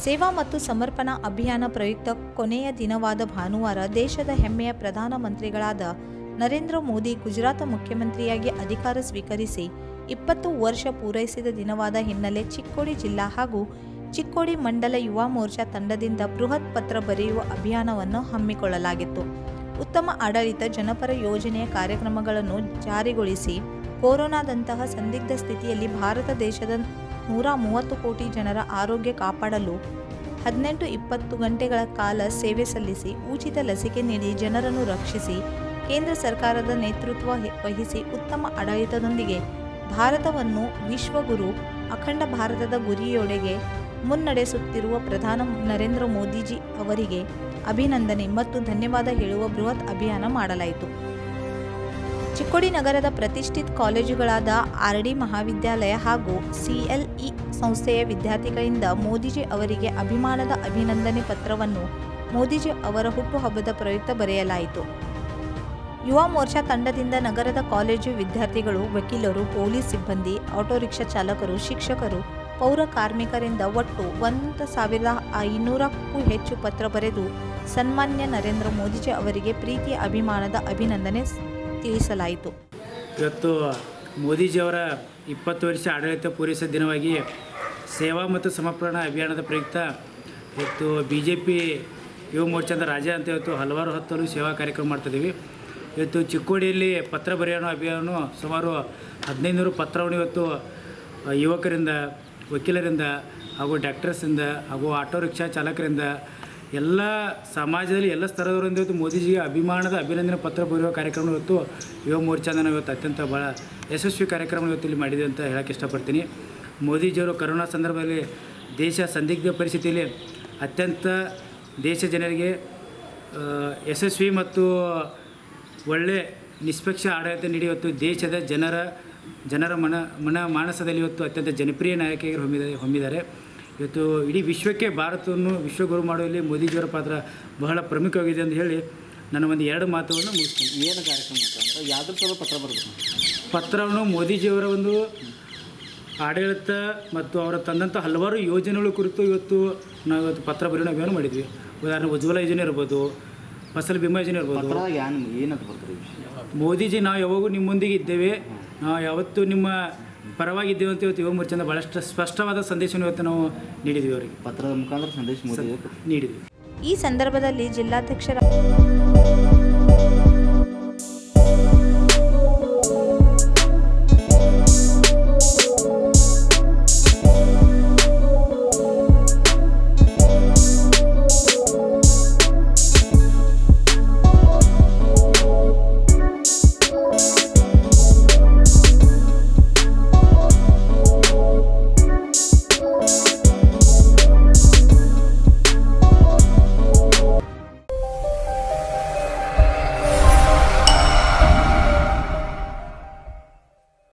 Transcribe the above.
ಸೇವಾ ಮತ್ತು ಸಮರ್ಪಣಾ ಅಭಿಯಾನ ಪ್ರಯುಕ್ತ ಕೊನೆಯ ದಿನವಾದ ಭಾನುವಾರ ದೇಶದ ಹೆಮ್ಮೆಯ ಪ್ರಧಾನಮಂತ್ರಿಗಳಾದ ನರೇಂದ್ರ ಮೋದಿ ಗುಜರಾತ್ ಮುಖ್ಯಮಂತ್ರಿಯಾಗಿ ಅಧಿಕಾರ ಸ್ವೀಕರಿಸಿ ಇಪ್ಪತ್ತು ವರ್ಷ ಪೂರೈಸಿದ ದಿನವಾದ ಹಿನ್ನೆಲೆ ಚಿಕ್ಕೋಡಿ ಜಿಲ್ಲಾ ಹಾಗೂ ಚಿಕ್ಕೋಡಿ ಮಂಡಲ ಯುವ ಮೋರ್ಚಾ ತಂಡದಿಂದ ಬೃಹತ್ ಪತ್ರ ಬರೆಯುವ ಅಭಿಯಾನವನ್ನು ಹಮ್ಮಿಕೊಳ್ಳಲಾಗಿತ್ತು ಉತ್ತಮ ಆಡಳಿತ ಜನಪರ ಯೋಜನೆಯ ಕಾರ್ಯಕ್ರಮಗಳನ್ನು ಜಾರಿಗೊಳಿಸಿ ಕೊರೋನಾದಂತಹ ಸಂದಿಗ್ಧ ಸ್ಥಿತಿಯಲ್ಲಿ ಭಾರತ ದೇಶದ ನೂರ ಮೂವತ್ತು ಕೋಟಿ ಜನರ ಆರೋಗ್ಯ ಕಾಪಾಡಲು ಹದಿನೆಂಟು ಇಪ್ಪತ್ತು ಗಂಟೆಗಳ ಕಾಲ ಸೇವೆ ಸಲ್ಲಿಸಿ ಉಚಿತ ಲಸಿಕೆ ನೀಡಿ ಜನರನ್ನು ರಕ್ಷಿಸಿ ಕೇಂದ್ರ ಸರ್ಕಾರದ ನೇತೃತ್ವ ಹೆ- ವಹಿಸಿ ಉತ್ತಮ ಆಡಳಿತದೊಂದಿಗೆ ಭಾರತವನ್ನು ವಿಶ್ವಗುರು ಅಖಂಡ ಭಾರತದ ಗುರಿಯೊಡೆಗೆ ಮುನ್ನಡೆಸುತ್ತಿರುವ ಪ್ರಧಾನ ನರೇಂದ್ರ ಮೋದಿಜಿ ಅವರಿಗೆ ಅಭಿನಂದನೆ ಮತ್ತು ಧನ್ಯವಾದ ಹೇಳುವ ಬೃಹತ್ ಅಭಿಯಾನ ಮಾಡಲಾಯಿತು ಚಿಕ್ಕೋಡಿ ನಗರದ ಪ್ರತಿಷ್ಠಿತ ಕಾಲೇಜುಗಳಾದ ಆರ್ ಡಿ ಮಹಾವಿದ್ಯಾಲಯ ಹಾಗೂ ಸಿಎಲ್ಇ ಸಂಸ್ಥೆಯ ವಿದ್ಯಾರ್ಥಿಗಳಿಂದ ಮೋದಿಜಿ ಅವರಿಗೆ ಅಭಿಮಾನದ ಅಭಿನಂದನೆ ಪತ್ರವನ್ನು ಮೋದಿಜಿ ಅವರ ಹುಟ್ಟುಹಬ್ಬದ ಪ್ರಯುಕ್ತ ಬರೆಯಲಾಯಿತು ಯುವ ಮೋರ್ಚಾ ತಂಡದಿಂದ ನಗರದ ಕಾಲೇಜು ವಿದ್ಯಾರ್ಥಿಗಳು ವಕೀಲರು ಪೊಲೀಸ್ ಸಿಬ್ಬಂದಿ ಆಟೋ ರಿಕ್ಷಾ ಚಾಲಕರು ಶಿಕ್ಷಕರು ಪೌರ ಕಾರ್ಮಿಕರಿಂದ ಒಟ್ಟು ಒಂದು ಸಾವಿರದ ಐನೂರಕ್ಕೂ ಹೆಚ್ಚು ಪತ್ರ ಬರೆದು ಸನ್ಮಾನ್ಯ ನರೇಂದ್ರ ಮೋದಿಜಿ ಅವರಿಗೆ ಪ್ರೀತಿಯ ಅಭಿಮಾನದ ಅಭಿನಂದನೆ ಸ್- ತಿಳಿಸಲಾಯಿತು ಇವತ್ತು ಮೋದಿಜಿಯವರ ಇಪ್ಪತ್ತು ವರ್ಷ ಆಡಳಿತ ಪೂರೈಸಿದ ದಿನವಾಗಿ ಸೇವಾ ಮತ್ತು ಸಮರ್ಪಣಾ ಅಭಿಯಾನದ ಪ್ರಯುಕ್ತ ಇವತ್ತು ಬಿ ಜೆ ಪಿ ಯುವ ಮೋರ್ಚಾದ ರಾಜ್ಯ ಅಂತ ಇವತ್ತು ಹಲವಾರು ಹತ್ತಲು ಸೇವಾ ಕಾರ್ಯಕ್ರಮ ಮಾಡ್ತಿದ್ದೀವಿ ಇವತ್ತು ಚಿಕ್ಕೋಡಿಯಲ್ಲಿ ಪತ್ರ ಬರೆಯೋಣ ಅಭಿಯಾನ ಸುಮಾರು ಹದಿನೈದುನೂರು ಪತ್ರವನ್ನು ಇವತ್ತು ಆ, ಯುವಕರಿಂದ ವಕೀಲರಿಂದ ಹಾಗೂ ಡಾಕ್ಟರ್ಸಿಂದ ಹಾಗೂ ಆಟೋ ರಿಕ್ಷಾ ಚಾಲಕರಿಂದ ಎಲ್ಲ ಸಮಾಜದಲ್ಲಿ ಎಲ್ಲ ಸ್ತರದವರಿಂದ ಇವತ್ತು ಮೋದಿಜಿಗೆ ಅಭಿಮಾನದ ಅಭಿನಂದನೆ ಪತ್ರ ಬರೆಯುವ ಕಾರ್ಯಕ್ರಮ ಇವತ್ತು ಯುವ ಮೋರ್ಚಾದ ನಾವು ಇವತ್ತು ಅತ್ಯಂತ ಭಾಳ ಯಶಸ್ವಿ ಕಾರ್ಯಕ್ರಮ ಇವತ್ತು ಇಲ್ಲಿ ಮಾಡಿದೆ ಅಂತ ಹೇಳಕ್ಕೆ ಇಷ್ಟಪಡ್ತೀನಿ ಮೋದಿಜಿಯವರು ಕರೋನಾ ಸಂದರ್ಭದಲ್ಲಿ ದೇಶ ಸಂದಿಗ್ಧ ಪರಿಸ್ಥಿತಿಯಲ್ಲಿ ಅತ್ಯಂತ ದೇಶ ಜನರಿಗೆ ಆ, ಯಶಸ್ವಿ ಮತ್ತು ಒಳ್ಳೆ ನಿಷ್ಪಕ್ಷ ಆಡಳಿತ ನೀಡಿ ಇವತ್ತು ದೇಶದ ಜನರ ಜನರ ಮನ ಮನ ಮಾನಸದಲ್ಲಿ ಇವತ್ತು ಅತ್ಯಂತ ಜನಪ್ರಿಯ ನಾಯಕಿಯಾಗಿ ಹೊಮ್ಮಿದ್ದಾರೆ ಹೊಮ್ಮಿದ್ದಾರೆ ಇವತ್ತು ಇಡೀ ವಿಶ್ವಕ್ಕೆ ಭಾರತವನ್ನು ವಿಶ್ವಗುರು ಮಾಡುವಲ್ಲಿ ಮೋದಿಜಿಯವರ ಪಾತ್ರ ಬಹಳ ಪ್ರಮುಖವಾಗಿದೆ ಅಂತ ಹೇಳಿ ನನ್ನ ಒಂದು ಎರಡು ಮಾತುಗಳನ್ನು ಮುಗಿಸ್ತೀನಿ ಏನು ಕಾರ್ಯಕ್ರಮ ಅಂತಂದ್ರೆ ಯಾವ್ದ್ರ ಸಲ ಪತ್ರ ಬರಬೇಕು ಪತ್ರವನ್ನು ಮೋದಿಜಿಯವರ ಒಂದು ಆಡಳಿತ ಮತ್ತು ಅವರ ತಂದಂಥ ಹಲವಾರು ಯೋಜನೆಗಳ ಕುರಿತು ಇವತ್ತು ನಾವು ಇವತ್ತು ಪತ್ರ ಬರೆಯೋಣ ಅಭಿಯಾನ ಮಾಡಿದ್ವಿ ಉದಾಹರಣೆ ಉಜ್ವಲ ಯೋಜನೆ ಇರ್ಬೋದು ಫಸಲ್ ಬಿಮಾ ಯೋಜನೆ ಇರ್ಬೋದು ಪತ್ರದಾಗ ಏನು ಏನಂತ ಬರ್ತಾರೆ ವಿಷಯ ಮೋದಿಜಿ ನಾವು ಯಾವಾಗೂ ನಿಮ್ಮೊಂದಿಗೆ ಇದ್ದೇವೆ ನಾವು ಯಾವತ್ತೂ ನಿಮ್ಮ ಪರವಾಗಿದ್ದೇವೆ ಅಂತ ಇವತ್ತು ಯುವ ಮೋರ್ಚಾದಿಂದ ಭಾಳಷ್ಟು ಸ್ಪಷ್ಟವಾದ ಸಂದೇಶವನ್ನು ಇವತ್ತು ನಾವು ನೀಡಿದ್ವಿ ಅವರಿಗೆ ಪತ್ರದ ಮುಖಾಂತರ ಸಂದೇಶ ಮೋದಿ ನೀಡಿದ್ವಿ ಈ ಸಂದರ್ಭದಲ್ಲಿ ಜಿಲ್ಲಾಧ್ಯಕ್ಷರ